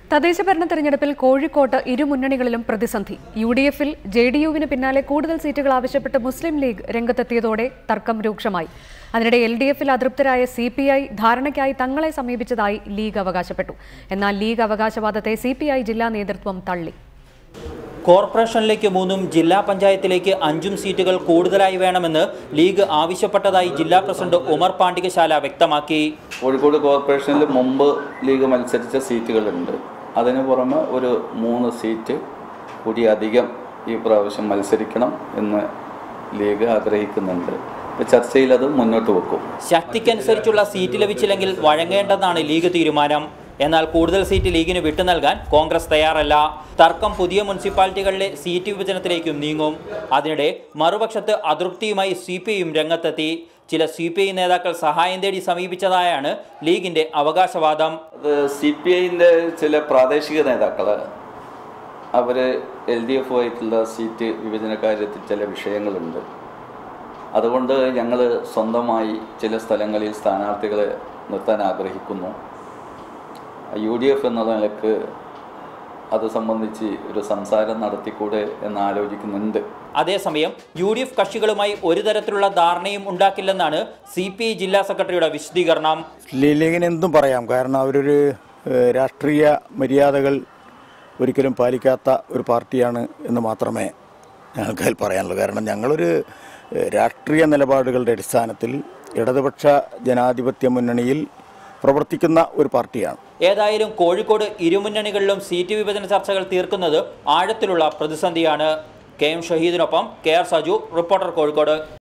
തദ്ദേശ ഭരണ തെരഞ്ഞെടുപ്പിൽ കോഴിക്കോട്ട് ഇരുമുന്നണികളിലും പ്രതിസന്ധി യു ഡി എഫിൽ ജെ ഡി യുവിന് പിന്നാലെ കൂടുതൽ സീറ്റുകൾ ആവശ്യപ്പെട്ട് മുസ്ലിം ലീഗ് രംഗത്തെത്തിയതോടെ തർക്കം രൂക്ഷമായി അതിനിടെ എൽ ഡി എഫിൽ അതൃപ്തരായ സി പി ഐ ധാരണയ്ക്കായി തങ്ങളെ സമീപിച്ചതായി ലീഗ് അവകാശപ്പെട്ടു എന്നാൽ ലീഗ് അവകാശവാദത്തെ സി പി ഐ ജില്ലാ നേതൃത്വം തള്ളി കോർപ്പറേഷനിലേക്ക് മൂന്നും ജില്ലാ പഞ്ചായത്തിലേക്ക് അഞ്ചും സീറ്റുകൾ കൂടുതലായി വേണമെന്ന് ലീഗ് ആവശ്യപ്പെട്ടതായി ജില്ലാ പ്രസിഡന്റ് ഉമർ പാണ്ടികശാല വ്യക്തമാക്കി കോഴിക്കോട് കോർപ്പറേഷനിൽ മുമ്പ് ലീഗ് മത്സരിച്ച സീറ്റുകളുണ്ട് അതിന് പുറമെ ഒരു മൂന്ന് സീറ്റ് കൂടി അധികം ഈ പ്രാവശ്യം മത്സരിക്കണം എന്ന് ലീഗ് ആഗ്രഹിക്കുന്നുണ്ട് ഇപ്പോൾ ചർച്ചയിൽ അത് മുന്നോട്ട് വെക്കും ശക്തിക്കനുസരിച്ചുള്ള സീറ്റ് ലഭിച്ചില്ലെങ്കിൽ വഴങ്ങേണ്ടെന്നാണ് ലീഗ് തീരുമാനം എന്നാൽ കൂടുതൽ സീറ്റ് ലീഗിന് വിട്ടു നൽകാൻ കോൺഗ്രസ് തയ്യാറല്ല തർക്കം പുതിയ മുനിസിപ്പാലിറ്റികളിലെ സീറ്റ് വിഭജനത്തിലേക്കും നീങ്ങും അതിനിടെ മറുപക്ഷത്ത് അതൃപ്തിയുമായി സി പി ഐയും രംഗത്തെത്തി ചില സി പി ഐ നേതാക്കൾ സഹായം തേടി സമീപിച്ചതായാണ് ലീഗിന്റെ അവകാശവാദം അത് സി പി ഐൻ്റെ ചില പ്രാദേശിക നേതാക്കൾ അവർ എൽ ഡി എഫ് ആയിട്ടുള്ള സീറ്റ് വിഭജന കാര്യത്തിൽ ചില വിഷയങ്ങളുണ്ട് അതുകൊണ്ട് ഞങ്ങൾ സ്വന്തമായി ചില സ്ഥലങ്ങളിൽ സ്ഥാനാർത്ഥികളെ നിർത്താൻ ആഗ്രഹിക്കുന്നു യു ഡി എഫ് എന്ന നിലക്ക് അത് സംബന്ധിച്ച് ഒരു സംസാരം നടത്തിക്കൂടെ എന്ന് ആലോചിക്കുന്നുണ്ട് അതേസമയം യു ഡി എഫ് കക്ഷികളുമായി ഒരു തരത്തിലുള്ള ധാരണയും ഉണ്ടാക്കില്ലെന്നാണ് സി പി ഐ ജില്ലാ സെക്രട്ടറിയുടെ വിശദീകരണം ലീഗിന് എന്തും പറയാം കാരണം അവരൊരു ഏഹ്, രാഷ്ട്രീയ മര്യാദകൾ ഒരിക്കലും പാലിക്കാത്ത ഒരു പാർട്ടിയാണ് എന്ന് മാത്രമേ ഞങ്ങൾക്ക് അതിൽ പറയാനുള്ളൂ കാരണം ഞങ്ങളൊരു ഏഹ്, രാഷ്ട്രീയ നിലപാടുകളുടെ അടിസ്ഥാനത്തിൽ ഇടതുപക്ഷ ജനാധിപത്യ മുന്നണിയിൽ പ്രവർത്തിക്കുന്ന ഒരു പാർട്ടിയാണ് ഏതായാലും കോഴിക്കോട് ഇരുമുന്നണികളിലും സീറ്റ് വിഭജന ചർച്ചകൾ തീർക്കുന്നത് ആഴത്തിലുള്ള പ്രതിസന്ധിയാണ് കെ എം ഷഹീദിനൊപ്പം K R Saju reporter Kozhikode